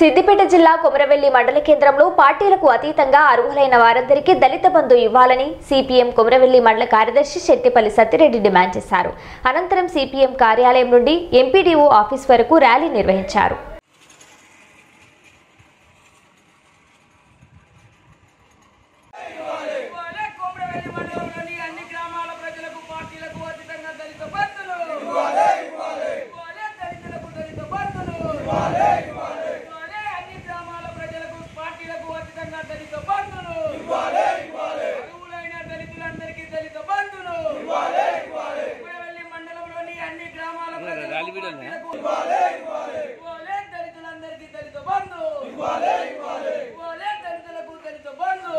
సిద్దిపేట జిల్లా కొమరవెల్లి మండల కేంద్రంలో పార్టీలకు అతీతంగా అర్హులైన వారందరికీ దళిత బంధు ఇవ్వాలని సిపిఎం కొమరవెల్లి మండల కార్యదర్శి శెట్టిపల్లి సత్యరెడ్డి డిమాండ్ చేశారు అనంతరం సిపిఎం కార్యాలయం నుండి ఎంపీడీఓ ఆఫీస్ వరకు ర్యాలీ నిర్వహించారు ఇవాళ కోమరవెల్లి మండలంలోని అన్ని గ్రామాల ప్రజలకు పార్టీలకు అతీతంగా దళిత బంధులు ఇవాళ దళితులకు దళిత బంధులు ఇవాళ అన్ని గ్రామాల ప్రజలకు పార్టీలకు అతీతంగా దళిత బంధులు అర్హులైన దళితులందరికీ దళిత బంధులు కోమరవెల్లి మండలంలోని అన్ని గ్రామాల ప్రజలకు పార్టీలకు ఇవాళ దళితులందరికీ దళిత బంధు ఇవాళ దళితులకు దళిత బంధు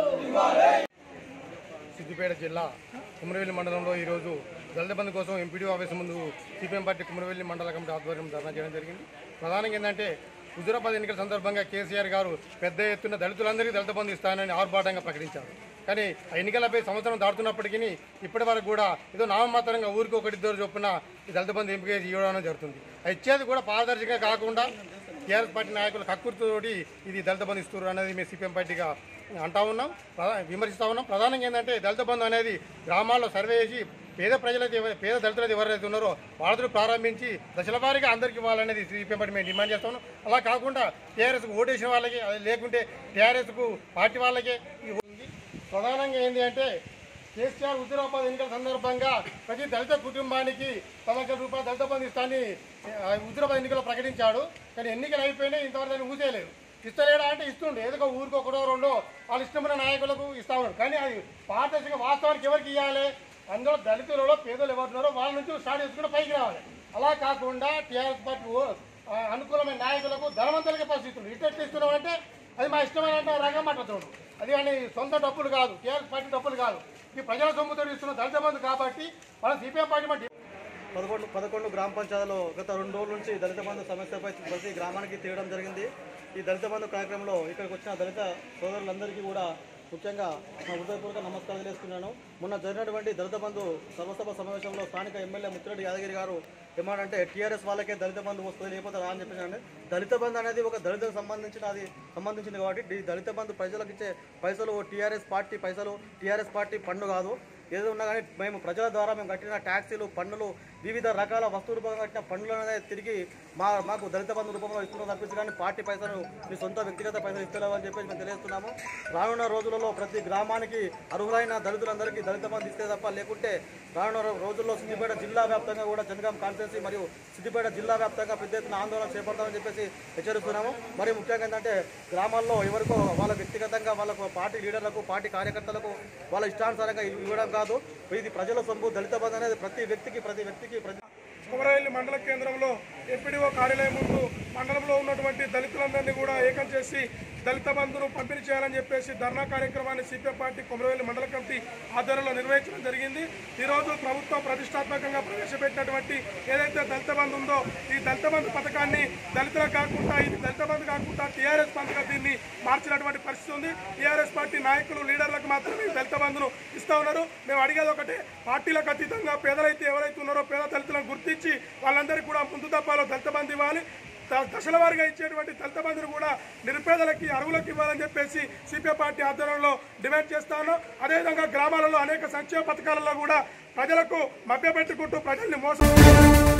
సిద్దిపేట జిల్లా కుమరవెల్లి మండలంలో ఈరోజు దళిత బంధు కోసం ఎంపీడీ ఆఫీస్ ముందు CPM party Kumaravelli mandal committee ఆధ్వర్యం ధర్నా చేయడం జరిగింది ప్రధానంగా ఏంటంటే హుజురాబాద్ ఎన్నికల సందర్భంగా కేసీఆర్ గారు పెద్ద ఎత్తున దళితులందరికీ దళిత బంధు ఇస్తానని ఆర్భాటంగా ప్రకటించారు కానీ ఆ ఎన్నికలపై సంవత్సరం దాటుతున్నప్పటికీ ఇప్పటి వరకు కూడా ఏదో నామమాత్రంగా ఊరికి ఒకటిద్దరు చొప్పున ఈ దళిత బంధు ఎంపిక ఇవ్వడం జరుగుతుంది అది ఇచ్చేది కూడా పారదర్శకంగా కాకుండా టీఆర్ఎస్ పార్టీ నాయకులు కక్కుర్తితోటి ఇది దళిత బంధు ఇస్తున్నారు అనేది మేము సిపిఎం పార్టీగా అంటా ఉన్నాం ప్రధా- విమర్శిస్తా ఉన్నాం ప్రధానంగా ఏంటంటే దళిత బంధు అనేది గ్రామాల్లో సర్వే చేసి పేద ప్రజలైతే ఎవ- పేద దళితులైతే ఎవరైతే ఉన్నారో వాళ్ళతో ప్రారంభించి దశల వారీగా అందరికీ ఇవ్వాలనేది సిపిఎం పార్టీ మేము డిమాండ్ చేస్తా ఉన్నాం అలా కాకుండా టీఆర్ఎస్కు ఓటేసిన వాళ్ళకి అది లేకుంటే టీఆర్ఎస్కు పార్టీ వాళ్ళకే ఇది ఉంది ప్రధానంగా ఏంటి అంటే కేసీఆర్ హుజురాబాద్ ఎన్నికల సందర్భంగా ప్రతి దళిత కుటుంబానికి పదకొండు రూపాయలు దళిత బంధు ఇస్తానని ఆ, హుజురాబాద్ ఎన్నికల్లో ప్రకటించాడు కానీ ఎన్నికలు అయిపోయినాయి ఇంతవరకు దాన్ని ఊసేయలేదు ఇస్తలేడా అంటే ఇస్తుండే ఏదో ఊరికి ఒకటో రెండో వాళ్ళ ఇష్టమైన నాయకులకు ఇస్తా ఉన్నాడు కానీ అది పారదర్శకంగా వాస్తవానికి ఎవరికి ఇవ్వాలి అందులో దళితులలో పేదలు ఎవరున్నారో వాళ్ళ నుంచి స్టార్ట్ చేసుకుని పైకి రావాలి అలా కాకుండా టీఆర్ఎస్ పార్టీ ఓ- ఆ, అనుకూలమైన నాయకులకు ధనవంతులకి పరిస్థితులు ఇటు ఇస్తున్నాం అంటే అది మా ఇష్టమైన అంటే రంగం మాట్లాడుతున్నాడు అది కానీ సొంత డబ్బులు కాదు టీఆర్ఎస్ పార్టీ డబ్బులు కాదు ఇది ప్రజల సొమ్ముతో ఇస్తున్న దళిత బంధు కాబట్టి మనం సిపిఎం పార్టీ మన పదకొండు పదకొండు గ్రామ పంచాయతీలో గత రెండు రోజుల నుంచి దళిత బంధు సమస్యపై ప్రతి గ్రామానికి తీయడం జరిగింది ఈ దళిత బంధు కార్యక్రమంలో ఇక్కడికి వచ్చిన దళిత సోదరులందరికీ కూడా ముఖ్యంగా నా హృదయపూర్వక నమస్కారం తెలియజేస్తున్నాను మొన్న జరిగినటువంటి దళిత బంధు సర్వసభ సమావేశంలో స్థానిక ఎమ్మెల్యే ముత్తిరెడ్డి యాదగిరి గారు ఏమంటే టీఆర్ఎస్ వాళ్ళకే దళిత బంధు వస్తుంది లేకపోతే రా అని చెప్పేసి దళిత బంధు అనేది ఒక దళితులకు సంబంధించిన అది సంబంధించింది కాబట్టి ఈ దళిత బంధు ప్రజలకు ఇచ్చే పైసలు టీఆర్ఎస్ పార్టీ పైసలు టీఆర్ఎస్ పార్టీ పన్ను కాదు ఏదో ఉన్నా కానీ మేము ప్రజల ద్వారా మేము కట్టిన ట్యాక్సీలు పన్నులు వివిధ రకాల వస్తు రూపంగా కట్టిన పన్నులు అనేది తిరిగి మా మాకు దళిత బంధు రూపంలో ఇస్తున్నారు తప్పించి కానీ పార్టీ పైసలు మీ సొంత వ్యక్తిగత పైసలు ఇస్తలేవు అని చెప్పేసి మేము తెలియజేస్తున్నాము రానున్న రోజులలో ప్రతి గ్రామానికి అర్హులైన దళితులందరికీ దళిత బంధు ఇస్తే తప్ప లేకుంటే రానున్న రో- రోజుల్లో సిద్దిపేట జిల్లా వ్యాప్తంగా కూడా జనగాం కాన్స్టిట్యూన్సీ మరియు సిద్దిపేట జిల్లా వ్యాప్తంగా పెద్ద ఎత్తున ఆందోళన చేపడతామని చెప్పేసి హెచ్చరిస్తున్నాము మరి ముఖ్యంగా ఏంటంటే గ్రామాల్లో ఎవరికో వాళ్ళ వ్యక్తిగతంగా వాళ్ళకు పార్టీ లీడర్లకు పార్టీ కార్యకర్తలకు వాళ్ళ ఇష్టానుసారంగా ఇవ్వడం కాదు ఇది ప్రజల సొమ్ము దళిత బంధు అనేది ప్రతి వ్యక్తికి ప్రతి వ్యక్తికి ప్రతి కుమరవెల్లి మండల కేంద్రంలో ఎంపీడీఓ కార్యాలయం ముందు మండలంలో ఉన్నటువంటి దళితులందరినీ కూడా ఏకం చేసి దళిత బంధును పంపిణీ చేయాలని చెప్పేసి ధర్నా కార్యక్రమాన్ని CPM party Kumaravelli mandal committee ఆధ్వర్యంలో నిర్వహించడం జరిగింది ఈరోజు ప్రభుత్వం ప్రతిష్టాత్మకంగా ప్రవేశపెట్టినటువంటి ఏదైతే దళిత బంధు ఉందో ఈ దళిత బంధు పథకాన్ని దళితులకు కాకుండా ఇది దళిత బంధు కాకుండా టీఆర్ఎస్ బంధుగా దీన్ని మార్చినటువంటి పరిస్థితి ఉంది టీఆర్ఎస్ పార్టీ నాయకులు లీడర్లకు మాత్రమే ఈ దళిత బంధును ఇస్తా ఉన్నారు మేము అడిగేది ఒకటే పార్టీలకు అతీతంగా పేదలైతే ఎవరైతే ఉన్నారో పేద దళితులను గుర్తించి వాళ్ళందరికీ కూడా ముందు తప్పాలో దళిత బంధు ఇవ్వాలి ద- దశల వారీగా ఇచ్చేటువంటి దళిత బంధును కూడా నిరుపేదలకి అరువులకు ఇవ్వాలని చెప్పేసి సిపిఐ పార్టీ ఆధ్వర్యంలో డిమాండ్ చేస్తాను అదేవిధంగా గ్రామాలలో అనేక సంక్షేమ పథకాలలో కూడా ప్రజలకు మభ్యపెట్టుకుంటూ ప్రజల్ని మోసం